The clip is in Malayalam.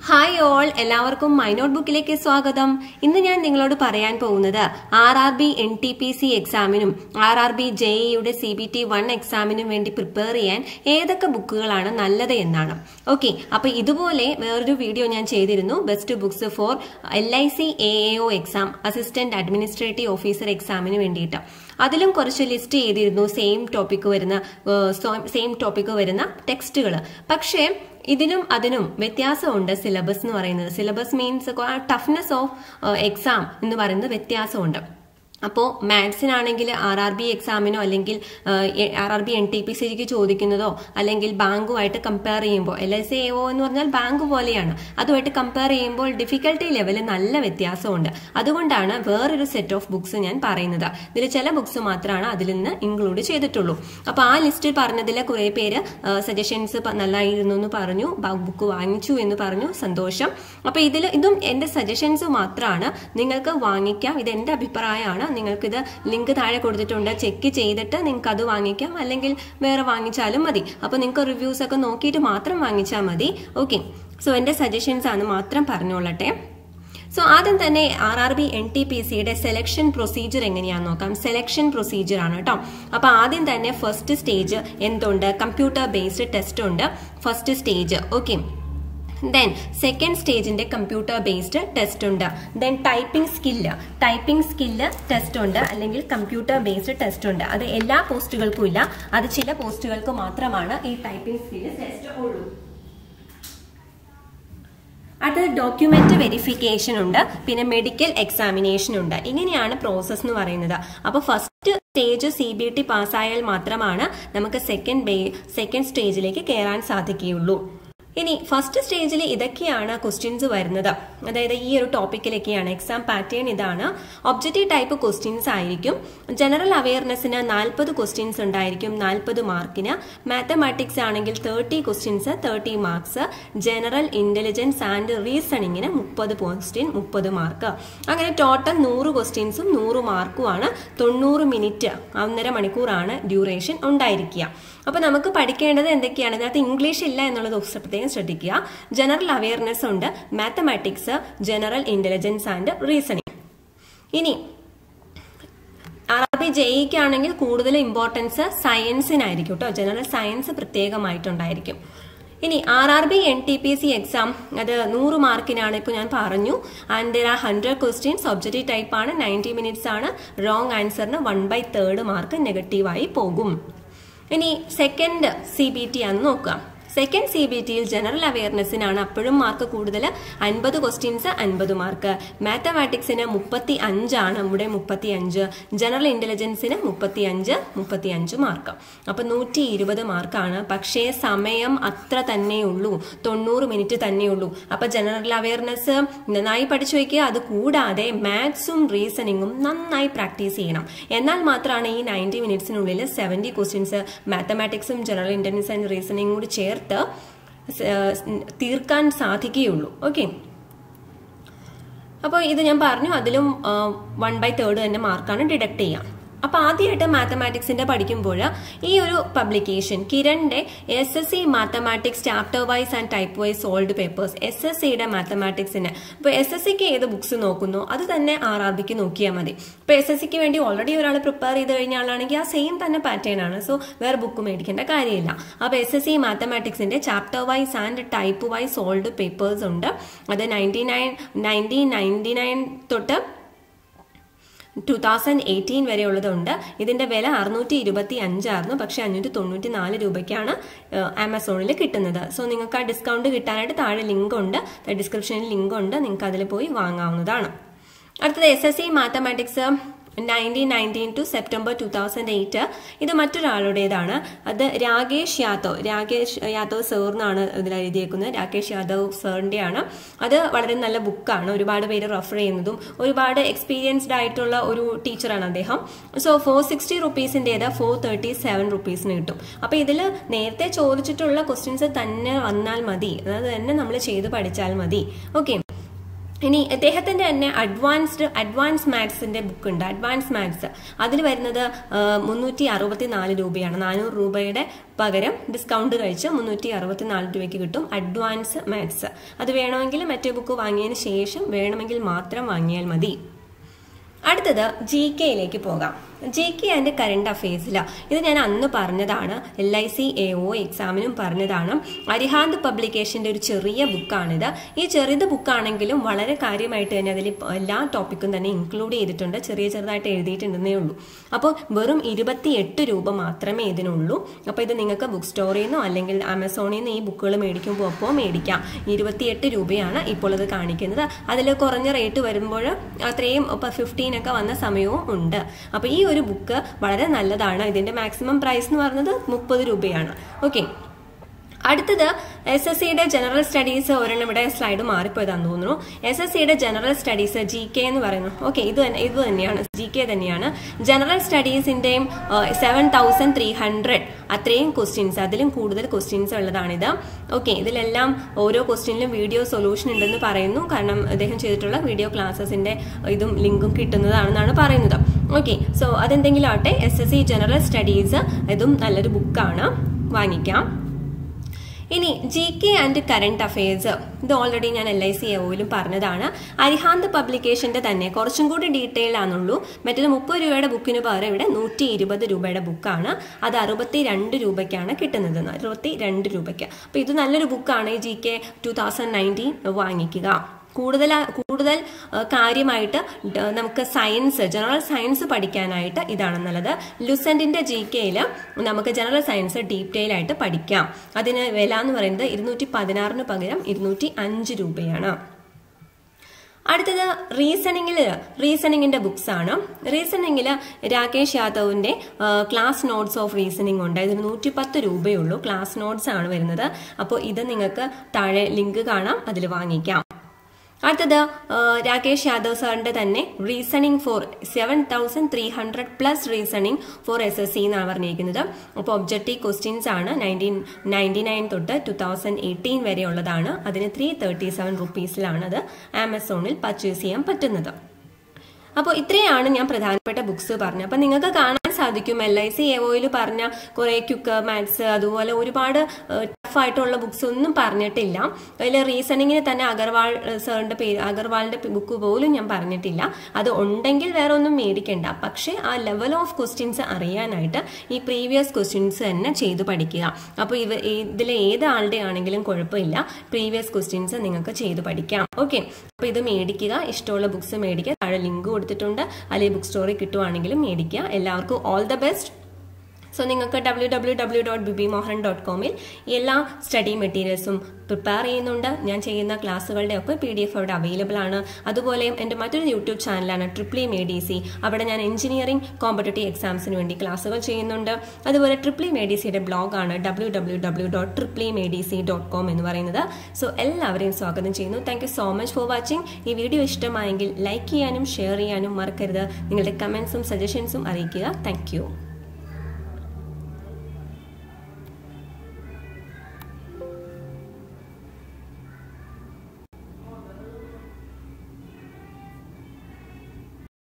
ഹായ് ഓൾ എല്ലാവർക്കും മൈ നോട്ട് ബുക്കിലേക്ക് സ്വാഗതം ഇന്ന് ഞാൻ നിങ്ങളോട് പറയാൻ പോകുന്നത് R R B N T P C എക്സാമിനും ആർ ആർ ബി ജെ ഇയുടെ സി ബി ടി വൺ എക്സാമിനും വേണ്ടി പ്രിപ്പയർ ചെയ്യാൻ ഏതൊക്കെ ബുക്കുകളാണ് നല്ലത് എന്നാണ് ഓക്കെ അപ്പൊ ഇതുപോലെ വേറൊരു വീഡിയോ ഞാൻ ചെയ്തിരുന്നു best books for L I C A A O exam assistant administrative officer എക്സാമിന് വേണ്ടിയിട്ട് അതിലും കുറച്ച് ലിസ്റ്റ് ചെയ്തിരുന്നു സെയിം ടോപ്പിക്ക് വരുന്ന സെയിം ടോപ്പിക്ക് വരുന്ന ടെക്സ്റ്റുകൾ പക്ഷേ ഇതിനും അതിനും വ്യത്യാസമുണ്ട് സിലബസ് എന്ന് പറയുന്നത് syllabus means toughness of exam എന്ന് പറയുന്നത് വ്യത്യാസമുണ്ട് അപ്പോൾ മാത്സിനാണെങ്കിൽ ആർ ആർ ബി എക്സാമിനോ അല്ലെങ്കിൽ R R B N T P സിക്ക് ചോദിക്കുന്നതോ അല്ലെങ്കിൽ ബാങ്കുമായിട്ട് കമ്പയർ ചെയ്യുമ്പോൾ എൽ എസ് എ ഒ എന്ന് പറഞ്ഞാൽ ബാങ്ക് പോലെയാണ് അതുമായിട്ട് കമ്പയർ ചെയ്യുമ്പോൾ ഡിഫിക്കൽട്ടി ലെവൽ നല്ല വ്യത്യാസമുണ്ട് അതുകൊണ്ടാണ് വേറൊരു സെറ്റ് ഓഫ് ബുക്സ് ഞാൻ പറയുന്നത് ഇതിൽ ചില ബുക്സ് മാത്രമാണ് അതിൽ നിന്ന് ഇൻക്ലൂഡ് ചെയ്തിട്ടുള്ളൂ അപ്പോൾ ആ ലിസ്റ്റിൽ പറഞ്ഞതിൽ കുറേ പേര് സജഷൻസ് നല്ലതായിരുന്നു എന്ന് പറഞ്ഞു ബുക്ക് വാങ്ങിച്ചു എന്ന് പറഞ്ഞു സന്തോഷം അപ്പോൾ ഇതിൽ ഇതും എൻ്റെ സജഷൻസ് മാത്രമാണ് നിങ്ങൾക്ക് വാങ്ങിക്കാം ഇത് എൻ്റെ അഭിപ്രായമാണ് നിങ്ങൾക്കിത് ലിങ്ക് താഴെ കൊടുത്തിട്ടുണ്ട് ചെക്ക് ചെയ്തിട്ട് നിങ്ങൾക്ക് അത് വാങ്ങിക്കാം അല്ലെങ്കിൽ വേറെ വാങ്ങിച്ചാലും മതി അപ്പോൾ നിങ്ങൾക്ക് റിവ്യൂസ് ഒക്കെ നോക്കിയിട്ട് മാത്രം വാങ്ങിച്ചാൽ മതി ഓക്കെ സോ എൻ്റെ സജഷൻസ് ആണ് മാത്രം പറഞ്ഞോളട്ടെ സോ ആദ്യം തന്നെ R R B N T P സിയുടെ സെലക്ഷൻ പ്രൊസീജിയർ എങ്ങനെയാണെന്ന് നോക്കാം സെലക്ഷൻ പ്രൊസീജിയർ ആണ് കേട്ടോ അപ്പൊ ആദ്യം തന്നെ ഫസ്റ്റ് സ്റ്റേജ് എന്തുണ്ട് കമ്പ്യൂട്ടർ ബേസ്ഡ് ടെസ്റ്റ് ഉണ്ട് first stage okay then second സ്റ്റേജിന്റെ കമ്പ്യൂട്ടർ ബേസ്ഡ് ടെസ്റ്റ് ഉണ്ട് then typing skill typing skill test ഉണ്ട് അല്ലെങ്കിൽ കമ്പ്യൂട്ടർ ബേസ്ഡ് ടെസ്റ്റ് ഉണ്ട് അത് എല്ലാ പോസ്റ്റുകൾക്കും ഇല്ല അത് ചില പോസ്റ്റുകൾക്ക് മാത്രമാണ് ഈ ടൈപ്പിംഗ് സ്കില്ല് ടെസ്റ്റ് ഉള്ളൂ അത് ഡോക്യുമെന്റ് വെരിഫിക്കേഷൻ ഉണ്ട് പിന്നെ മെഡിക്കൽ എക്സാമിനേഷൻ ഉണ്ട് ഇങ്ങനെയാണ് പ്രോസസ് എന്ന് പറയുന്നത് അപ്പോൾ first stage C B T പാസ്സായാൽ മാത്രമാണ് നമുക്ക് സെക്കൻഡ് സെക്കൻഡ് സ്റ്റേജിലേക്ക് കയറാൻ സാധിക്കുകയുള്ളൂ ഇനി ഫസ്റ്റ് സ്റ്റേജിൽ ഇതൊക്കെയാണ് ക്വസ്റ്റ്യൻസ് വരുന്നത് അതായത് ഈ ഒരു ടോപ്പിക്കിലൊക്കെയാണ് എക്സാം പാറ്റേൺ ഇതാണ് ഒബ്ജക്റ്റീവ് ടൈപ്പ് ക്വസ്റ്റ്യൻസ് ആയിരിക്കും ജനറൽ അവയർനെസ്സിന് നാൽപ്പത് ക്വസ്റ്റ്യൻസ് ഉണ്ടായിരിക്കും നാൽപ്പത് മാർക്കിന് മാത്തമാറ്റിക്സ് ആണെങ്കിൽ thirty questions thirty marks general intelligence and റീസണിങ്ങിന് മുപ്പത് ക്വസ്റ്റ്യൻ മുപ്പത് മാർക്ക് അങ്ങനെ ടോട്ടൽ നൂറ് ക്വസ്റ്റ്യൻസും നൂറ് മാർക്കുമാണ് തൊണ്ണൂറ് മിനിറ്റ് ഒന്നര മണിക്കൂറാണ് ഡ്യൂറേഷൻ ഉണ്ടായിരിക്കുക അപ്പൊ നമുക്ക് പഠിക്കേണ്ടത് എന്തൊക്കെയാണ് ഇതിനകത്ത് ഇംഗ്ലീഷ് ഇല്ല എന്നുള്ളത് പ്രത്യേകം ശ്രദ്ധിക്കുക ജനറൽ അവയർനെസ് ഉണ്ട് mathematics general intelligence and reasoning ഇനി ആർ ആർ ബി ജെഇക്കാണെങ്കിൽ കൂടുതൽ ഇമ്പോർട്ടൻസ് സയൻസിനായിരിക്കും കേട്ടോ ജനറൽ സയൻസ് പ്രത്യേകമായിട്ടുണ്ടായിരിക്കും ഇനി R R B N T P C exam അത് നൂറ് മാർക്കിനാണ് ഇപ്പോൾ ഞാൻ പറഞ്ഞു and there are hundred questions objective type ആണ് നയൻറ്റി മിനിറ്റ്സ് ആണ് റോങ് ആൻസറിന് വൺ ബൈ തേർഡ് മാർക്ക് നെഗറ്റീവായി പോകും ഇനി സെക്കൻഡ് സി ബി ടി ആണ് നോക്കുക സെക്കൻഡ് സി ബി ടിയിൽ ജനറൽ അവയർനെസ്സിനാണ് അപ്പോഴും മാർക്ക് കൂടുതൽ അൻപത് ക്വസ്റ്റ്യൻസ് അൻപത് മാർക്ക് മാത്തമാറ്റിക്സിന് മുപ്പത്തി അഞ്ചാണ് നമ്മുടെ മുപ്പത്തി അഞ്ച് ജനറൽ ഇന്റലിജൻസിന് മുപ്പത്തി അഞ്ച് മുപ്പത്തി അഞ്ച് മാർക്ക് അപ്പൊ നൂറ്റി ഇരുപത് മാർക്കാണ് പക്ഷേ സമയം അത്ര തന്നെയുള്ളൂ തൊണ്ണൂറ് മിനിറ്റ് തന്നെയുള്ളൂ അപ്പൊ ജനറൽ അവയർനെസ് നന്നായി പഠിച്ചു വയ്ക്കുക അത് കൂടാതെ മാത്സും റീസണിങ്ങും നന്നായി പ്രാക്ടീസ് ചെയ്യണം എന്നാൽ മാത്രമാണ് ഈ നയൻറ്റി മിനിറ്റ്സിനുള്ളിൽ സെവൻറ്റി ക്വസ്റ്റ്യൻസ് മാത്തമാറ്റിക്സും ജനറൽ ഇന്റലിജൻസ് ആൻഡ് റീസണിങ്ങും കൂടി ചേർത്ത് തീർക്കാൻ സാധിക്കുകയുള്ളൂ ഓക്കെ അപ്പോൾ ഇത് ഞാൻ പറഞ്ഞു അതിലും വൺ ബൈ തേർഡ് തന്നെ മാർക്കാണ് ഡിഡക്ട് ചെയ്യാം അപ്പൊ ആദ്യമായിട്ട് മാത്തമാറ്റിക്സിന്റെ പഠിക്കുമ്പോൾ ഈ ഒരു പബ്ലിക്കേഷൻ കിരണിന്റെ S S C mathematics chapter wise and type wise solved papers S S സിയുടെ മാത്തമാറ്റിക്സിന് ഇപ്പൊ എസ് എസ് സിക്ക് ഏത് ബുക്സ് നോക്കുന്നു അത് തന്നെ ആർ ആർ ബിക്ക് നോക്കിയാൽ മതി ഇപ്പൊ എസ് എസ് സിക്ക് വേണ്ടി ഓൾറെഡി ഒരാൾ പ്രിപ്പയർ ചെയ്ത് കഴിഞ്ഞ ആളാണെങ്കിൽ ആ സെയിം തന്നെ പാറ്റേൺ ആണ് സോ വേറെ ബുക്ക് മേടിക്കേണ്ട കാര്യമില്ല അപ്പൊ എസ് എസ് സി മാത്തമാറ്റിക്സിന്റെ chapter wise and type wise solved papers ഉണ്ട് അത് ninety nine nineteen ninety nine തൊട്ട് ടു തൗസൻഡ് എയ്റ്റീൻ വരെ ഉള്ളതുണ്ട് ഇതിന്റെ വില അറുന്നൂറ്റി ഇരുപത്തി അഞ്ചായിരുന്നു പക്ഷെ അഞ്ഞൂറ്റി തൊണ്ണൂറ്റി നാല് രൂപയ്ക്കാണ് ആമസോണിൽ കിട്ടുന്നത് സോ നിങ്ങൾക്ക് ആ ഡിസ്കൗണ്ട് കിട്ടാനായിട്ട് താഴെ ലിങ്ക് ഉണ്ട് ഡിസ്ക്രിപ്ഷനിൽ ലിങ്ക് ഉണ്ട് നിങ്ങൾക്ക് അതിൽ പോയി വാങ്ങാവുന്നതാണ് അടുത്തത് S S C mathematics nineteen nineteen to September two thousand eight ഇത് മറ്റൊരാളുടേതാണ് അത് രാകേഷ് യാദവ് രാകേഷ് യാദവ് സർ എന്നാണ് ഇതിൽ എഴുതിയേക്കുന്നത് രാകേഷ് യാദവ് സാറിൻ്റെയാണ് അത് വളരെ നല്ല ബുക്കാണ് ഒരുപാട് പേര് റെഫർ ചെയ്യുന്നതും ഒരുപാട് എക്സ്പീരിയൻസ്ഡ് ആയിട്ടുള്ള ഒരു ടീച്ചറാണ് അദ്ദേഹം സോ ഫോർ സിക്സ്റ്റി റുപ്പീസിൻ്റെത് ഫോർ തേർട്ടി സെവൻ റുപ്പീസിന് കിട്ടും അപ്പോൾ ഇതിൽ നേരത്തെ ചോദിച്ചിട്ടുള്ള ക്വസ്റ്റ്യൻസ് തന്നെ വന്നാൽ മതി അതായത് തന്നെ നമ്മൾ ചെയ്ത് പഠിച്ചാൽ മതി ഓക്കെ ഇനി അദ്ദേഹത്തിന്റെ തന്നെ അഡ്വാൻസ്ഡ് അഡ്വാൻസ് മാത്സിന്റെ ബുക്ക് ഉണ്ട് അഡ്വാൻസ് മാത്സ് അതിൽ വരുന്നത് മുന്നൂറ്റി അറുപത്തി നാല് രൂപയാണ് നാനൂറ് രൂപയുടെ പകരം ഡിസ്കൗണ്ട് കഴിച്ച് മുന്നൂറ്റി അറുപത്തി നാല് രൂപയ്ക്ക് കിട്ടും അഡ്വാൻസ് മാത്സ് അത് വേണമെങ്കിൽ മറ്റേ ബുക്ക് വാങ്ങിയതിന് ശേഷം വേണമെങ്കിൽ മാത്രം വാങ്ങിയാൽ മതി അടുത്തത് ജി കെയിലേക്ക് പോകാം ജി കെ ആൻഡ് കറണ്ട് അഫയേഴ്സിൽ ഇത് ഞാൻ അന്ന് പറഞ്ഞതാണ് L I C A O എക്സാമിനും പറഞ്ഞതാണ് അരിഹാന്ത് പബ്ലിക്കേഷന്റെ ഒരു ചെറിയ ബുക്കാണിത് ഈ ചെറിയത് ബുക്കാണെങ്കിലും വളരെ കാര്യമായിട്ട് തന്നെ അതിൽ എല്ലാ ടോപ്പിക്കും തന്നെ ഇൻക്ലൂഡ് ചെയ്തിട്ടുണ്ട് ചെറിയ ചെറുതായിട്ട് എഴുതിയിട്ടുണ്ടെന്നേ ഉള്ളൂ അപ്പോൾ വെറും ഇരുപത്തിയെട്ട് രൂപ മാത്രമേ ഇതിനുള്ളൂ അപ്പോൾ ഇത് നിങ്ങൾക്ക് ബുക്ക് സ്റ്റോറിൽ നിന്നോ അല്ലെങ്കിൽ ആമസോണിൽ നിന്ന് ഈ ബുക്കുകൾ മേടിക്കുമ്പോൾ അപ്പോൾ മേടിക്കാം ഇരുപത്തിയെട്ട് രൂപയാണ് ഇപ്പോൾ ഇത് കാണിക്കുന്നത് അതിൽ കുറഞ്ഞ റേറ്റ് വരുമ്പോൾ അത്രയും ഇപ്പോൾ ഫിഫ്റ്റീൻ ഒക്കെ വന്ന സമയവും ഉണ്ട് അപ്പോൾ ഈ ഒരു ബുക്ക് വളരെ നല്ലതാണ് ഇതിന്റെ മാക്സിമം പ്രൈസ് എന്ന് പറയുന്നത് മുപ്പത് രൂപയാണ് ഓക്കെ അടുത്തത് എസ് എസ് സിയുടെ ജനറൽ സ്റ്റഡീസ് ഒരെണ്ണം ഇവിടെ സ്ലൈഡ് മാറിപ്പോയതാന്ന് തോന്നുന്നു എസ് എസ് സിയുടെ ജനറൽ സ്റ്റഡീസ് ജി കെ എന്ന് പറയുന്നു ഓക്കെ ഇത് തന്നെ ഇത് തന്നെയാണ് ജി കെ തന്നെയാണ് ജനറൽ സ്റ്റഡീസിന്റെയും സെവൻ തൗസൻഡ് ത്രീ ഹൺഡ്രഡ് അത്രയും ക്വസ്റ്റ്യൻസ് അതിലും കൂടുതൽ ക്വസ്റ്റ്യൻസ് ഉള്ളതാണിത് ഓക്കെ ഇതിലെല്ലാം ഓരോ ക്വസ്റ്റ്യനിലും വീഡിയോ സൊല്യൂഷൻ ഉണ്ടെന്ന് പറയുന്നു കാരണം അദ്ദേഹം ചെയ്തിട്ടുള്ള വീഡിയോ ക്ലാസ്സസിന്റെ ഇതും ലിങ്കും കിട്ടുന്നതാണെന്നാണ് പറയുന്നത് ഓക്കെ സോ അതെന്തെങ്കിലും ആവട്ടെ S S C general studies ഇതും നല്ലൊരു ബുക്കാണ് വാങ്ങിക്കാം ഇനി G K and current affairs ഇത് ഓൾറെഡി ഞാൻ എൽ ഐ സി ഒയിലും പറഞ്ഞതാണ് അരിഹാന്ത് പബ്ലിക്കേഷന്റെ തന്നെ കുറച്ചും കൂടി ഡീറ്റെയിൽ ആണുള്ളൂ മറ്റൊരു മുപ്പത് രൂപയുടെ ബുക്കിന് പകരം ഇവിടെ നൂറ്റി ഇരുപത് രൂപയുടെ ബുക്കാണ് അത് അറുപത്തി രണ്ട് രൂപയ്ക്കാണ് കിട്ടുന്നത് അറുപത്തി രണ്ട് രൂപയ്ക്ക് അപ്പൊ ഇത് നല്ലൊരു ബുക്കാണ് G K two thousand nineteen വാങ്ങിക്കുക കൂടുതൽ കൂടുതൽ കാര്യമായിട്ട് നമുക്ക് സയൻസ് ജനറൽ സയൻസ് പഠിക്കാനായിട്ട് ഇതാണ് നല്ലത് ലുസന്റിന്റെ ജി കെയിൽ നമുക്ക് ജനറൽ സയൻസ് ഡീറ്റെയിൽ ആയിട്ട് പഠിക്കാം അതിന് വില എന്ന് പറയുന്നത് ഇരുന്നൂറ്റി പതിനാറിന് പകരം ഇരുന്നൂറ്റി അഞ്ച് രൂപയാണ് അടുത്തത് റീസണിങ്ങിൽ റീസണിങ്ങിന്റെ ബുക്സ് ആണ് റീസണിങ്ങിൽ രാകേഷ് യാദവിന്റെ ക്ലാസ് നോട്ട്സ് ഓഫ് റീസണിങ് ഉണ്ട് ഇതിന് നൂറ്റി പത്ത് രൂപയുള്ളൂ ക്ലാസ് നോട്ട്സ് ആണ് വരുന്നത് അപ്പോൾ ഇത് നിങ്ങൾക്ക് താഴെ ലിങ്ക് കാണാം അതിൽ വാങ്ങിക്കാം അടുത്തത് രാകേഷ് യാദവ് സാറിന്റെ തന്നെ reasoning for seven thousand three hundred plus reasoning for S S C എന്നാണ് പറഞ്ഞിരിക്കുന്നത് അപ്പോൾ ഒബ്ജക്റ്റീവ് ക്വസ്റ്റ്യൻസ് ആണ് നയൻറ്റീൻ നയൻറ്റി നയൻ തൊട്ട് ടു തൗസൻഡ് എയ്റ്റീൻ വരെ ഉള്ളതാണ് അതിന് ത്രീ തേർട്ടി സെവൻ റുപ്പീസിലാണ് അത് ആമസോണിൽ പർച്ചേസ് ചെയ്യാൻ പറ്റുന്നത് അപ്പോൾ ഇത്രയാണ് ഞാൻ പ്രധാനപ്പെട്ട ബുക്സ് പറഞ്ഞത് അപ്പം നിങ്ങൾക്ക് കാണാൻ സാധിക്കും എൽ ഐ സി എവോയിൽ പറഞ്ഞ കുറേ ക്യുക്ക് മാത്സ് അതുപോലെ ഒരുപാട് ടഫ് ആയിട്ടുള്ള ബുക്സ് ഒന്നും പറഞ്ഞിട്ടില്ല അതിൽ റീസണിങ്ങിന് തന്നെ അഗർവാൾ സാറിന്റെ പേര് അഗർവാളിന്റെ ബുക്ക് പോലും ഞാൻ പറഞ്ഞിട്ടില്ല അത് ഉണ്ടെങ്കിൽ വേറെ ഒന്നും മേടിക്കണ്ട പക്ഷേ ആ ലെവൽ ഓഫ് ക്വസ്റ്റ്യൻസ് അറിയാനായിട്ട് ഈ പ്രീവിയസ് ക്വസ്റ്റ്യൻസ് തന്നെ ചെയ്ത് പഠിക്കുക അപ്പോൾ ഇവ ഇതിൽ ഏത് ആളുടെ ആണെങ്കിലും കുഴപ്പമില്ല പ്രീവിയസ് ക്വസ്റ്റ്യൻസ് നിങ്ങൾക്ക് ചെയ്ത് പഠിക്കാം ഓക്കെ അപ്പോൾ ഇത് മേടിക്കുക ഇഷ്ടമുള്ള ബുക്സ് മേടിക്കുക താഴെ ലിങ്ക് കൊടുത്തിട്ടുണ്ട് അല്ലെങ്കിൽ ബുക്ക് സ്റ്റോറി കിട്ടുവാണെങ്കിലും മേടിക്കുക എല്ലാവർക്കും ഓൾ ദ ബെസ്റ്റ് സോ നിങ്ങൾക്ക് W W W dot B B Mohan dot കോമിൽ എല്ലാ സ്റ്റഡി മെറ്റീരിയൽസും പ്രിപ്പയർ ചെയ്യുന്നുണ്ട് ഞാൻ ചെയ്യുന്ന ക്ലാസ്സുകളുടെ ഒക്കെ പി ഡി എഫ് അവിടെ അവൈലബിൾ ആണ് അതുപോലെ എൻ്റെ മറ്റൊരു യൂട്യൂബ് ചാനലാണ് ട്രിപ്ലി മേഡിസി അവിടെ ഞാൻ എഞ്ചിനീയറിംഗ് കോമ്പറ്റേറ്റീവ് എക്സാംസിന് വേണ്ടി ക്ലാസ്സുകൾ ചെയ്യുന്നുണ്ട് അതുപോലെ ട്രിപ്ലി മേഡിസിയുടെ ബ്ലോഗാണ് ഡബ്ല്യൂ ഡബ്ല്യൂ ഡബ്ല്യൂ ഡോട്ട് ട്രിപ്ലി മേഡിസി ഡോട്ട് കോം എന്ന് പറയുന്നത് സോ എല്ലാവരെയും സ്വാഗതം ചെയ്യുന്നു thank you so much for watching ഈ വീഡിയോ ഇഷ്ടമായെങ്കിൽ ലൈക്ക് ചെയ്യാനും ഷെയർ ചെയ്യാനും മറക്കരുത് നിങ്ങളുടെ കമൻസും സജഷൻസും അറിയിക്കുക താങ്ക്